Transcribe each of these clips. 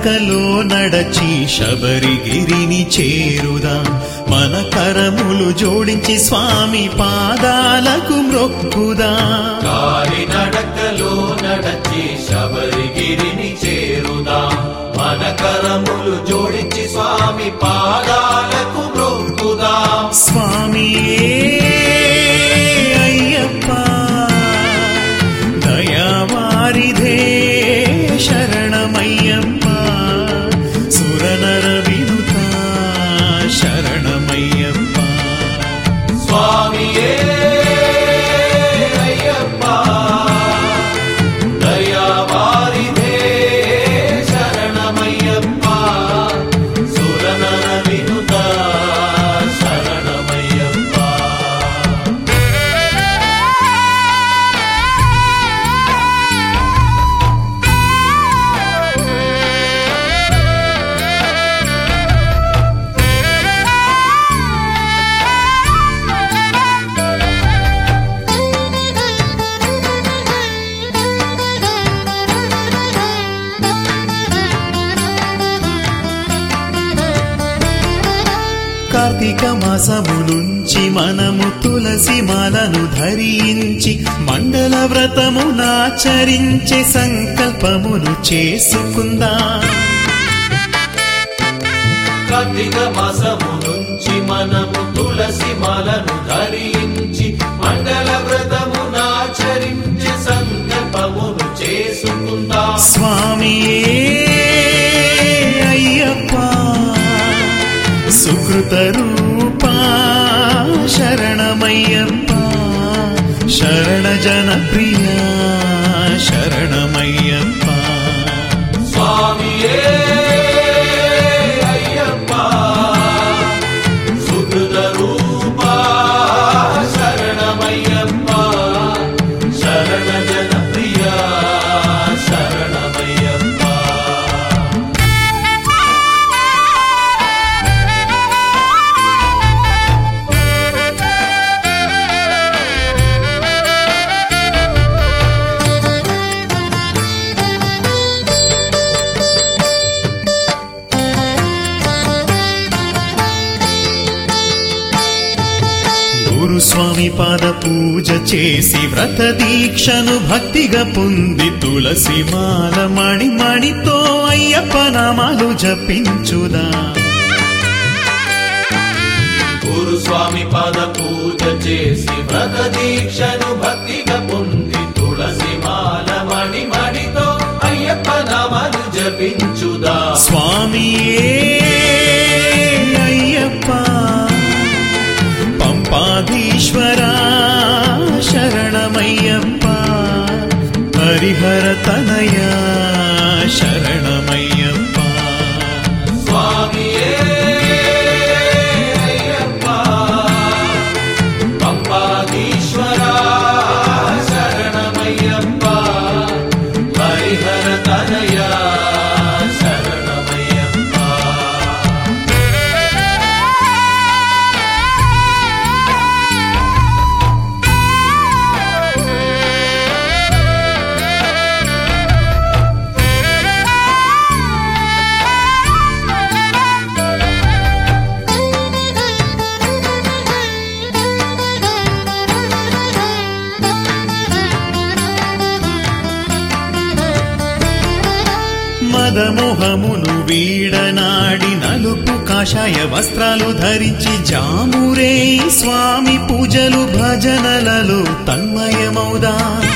నడకలో నడచి శబరిగిరిని చేరుదాం మన కరములు జోడించి స్వామి పాదాలకు మ్రొక్కుదాం కాలి నడకలో నడచి శబరిగిరిని చేరుదాం మన కరములు జోడించి స్వామి పాదాలకు మ్రొక్కుదాం స్వామియే అయ్యప్ప దయావారిధే శరణమయ్యప్ప సురనర వినుత శరణమయ్యప్ప స్వామియే అయ్యప్ప దయావారిధే శరణమయ్యప్ప సురనర వినుత శరణమయ్యప్ప కార్తీక మాసము నుంచి మనము తులసి మాలను ధరించి మండల వ్రతమునాచరించే సంకల్పమును చేసుకుందాం కార్తీక మాసము నుంచి మనము తులసి మాలను ధరించి మండల వ్రతమునాచరించి సంకల్పమును చేసుకుందాం స్వామియే అయ్యప్ప సుకృత రూపా శరణమయ్యప్ప శరణ జన ప్రియా శరణమయ్యప్ప స్వామియే అయ్యప్ప సుకృత రూపా శరణమయ్యప్ప శరణ జన ప్రియా శరణమయ్యప్ప గురుస్వామి పాద పూజ చేసి వ్రత దీక్షను భక్తిగా పొంది తులసి మాల మణి మణితో అయ్యప్ప నామాలు జపించుదా గురు స్వామి పద పూజ చేసి వ్రత దీక్షను భక్తిగా పొంది తులసి మాల మణి మణితో అయ్యప్ప నామాలు జపించుదా స్వామియే అయ్యప్ప పంపాధీశ్వరా శరణమయ్యప్ప హరిహర తనయా శరణమయ్యప్ప స్వామియే అయ్యప్ప పంపాదీశ్వరా శరణమయ్యప్ప హరిహర తనయా శరణమయ్యప్ప మదమోహమును వీడనాడి నలుపు కాషాయ వస్త్రాలు ధరించి జామురే స్వామి పూజలు భజనలలో తన్మయమౌదా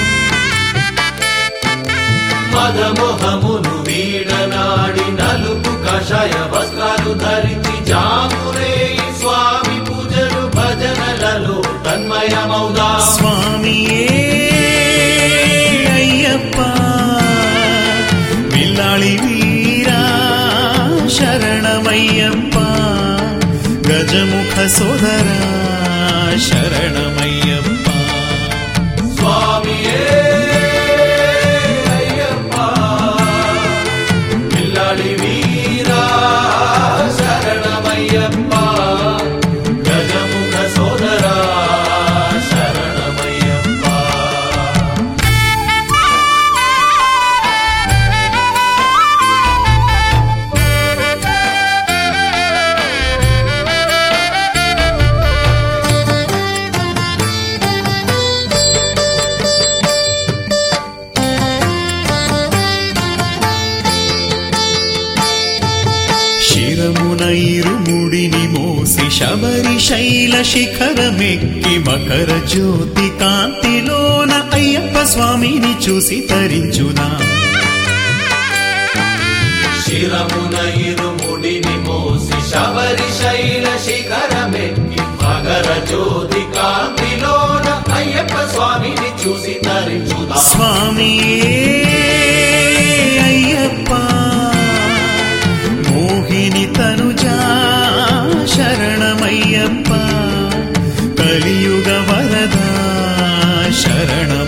మదమోహమును వీడనాడి నలుపు కషాయ వస్త్రాలు ధరించి జామురే స్వామి పూజలు భజనలలో తన్మయమౌదా స్వామియే అయ్యప్ప విల్లాళి వీరా శరణమయ్యప్ప గజముఖ సోదరా శరణమయ్యప్ప స్వామియే అయ్యప్ప పిల్లాడి వీరా శరణమయ్యప్ప గజముఖ సోదరా శరణమయ్యప్ప శిఖరమెక్కి మకర జ్యోతి కాంతిలోన అయ్యప్ప స్వామిని చూసి తరించుదా శిరమున ఇరుముడిని మోసి శబరి శైల శిఖరమెక్కి మగర జ్యోతి కాంతిలోన అయ్యప్ప స్వామిని చూసి తరించుదా స్వామియే అయ్యప్ప మోహిని తనుజా శరణమయ్యప్ప కలియుగ వరదా శరణం